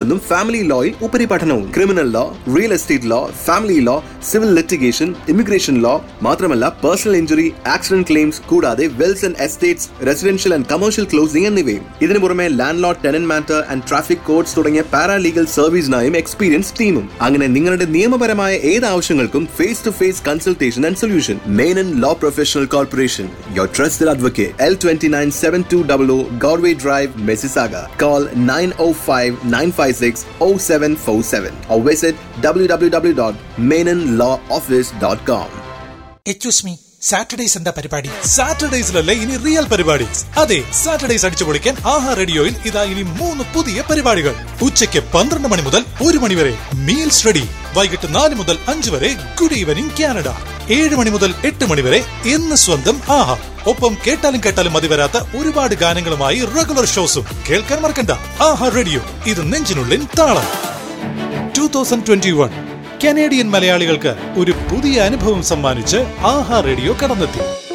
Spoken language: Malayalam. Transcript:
നിന്നും ഫാമിലി ലോയിൽ ഉപരിപഠനവും criminal law real estate law family law civil litigation immigration law മാത്രമല്ല പേഴ്സണൽ ഇഞ്ചുറി ആക്സിഡന്റ് ക്ലെയിംസ് കൂടാതെ wills and estates residential and commercial closing എന്നിവയും ഇതിനു പുറമെ landlord tenant matter and traffic codes തുടങ്ങിയ പാരാലീഗൽ സർവീസിനായും എക്സ്പീരിയൻസ് ടീമും അങ്ങനെ നിങ്ങളുടെ നിയമപരമായ ഏത് ആവശ്യങ്ങൾക്കും face to face consultation and solution main law professional corporation your trusted advocate L twenty nine seven two double O Goreway drive Mississauga call nine O five nine five six O seven four seven or visit www.menonlawoffice.com. Excuse me Saturdays എന്താ പരിപാടി സാറ്റർഡേസിലല്ലേ ഇനി റിയൽ പരിപാടി അതെ സാറ്റർഡേസ് അടിച്ചു പൊളിക്കാൻ ആഹാ റേഡിയോയിൽ ഇതാ ഇനി മൂന്ന് പുതിയ പരിപാടികൾ ഉച്ചയ്ക്ക് പന്ത്രണ്ട് മണി മുതൽ ഒരു മണി വരെ മീൽസ് റെഡി വൈകിട്ട് നാല് മുതൽ അഞ്ച് വരെ ഗുഡ് ഈവനിംഗ് കാനഡ ഏഴ് മണി മുതൽ എട്ട് മണി വരെ എന്ന് സ്വന്തം ആഹാ ഒപ്പം കേട്ടാലും കേട്ടാലും മതി വരാത്ത ഒരുപാട് ഗാനങ്ങളുമായി റെഗുലർ ഷോസും കേൾക്കാൻ മറക്കണ്ട ആഹാ റേഡിയോ ഇത് നെഞ്ചിനുള്ളിൽ താളം two thousand twenty one Canadian മലയാളികൾക്ക് ഒരു പുതിയ അനുഭവം സമ്മാനിച്ച് ആഹാ റേഡിയോ കടന്നെത്തി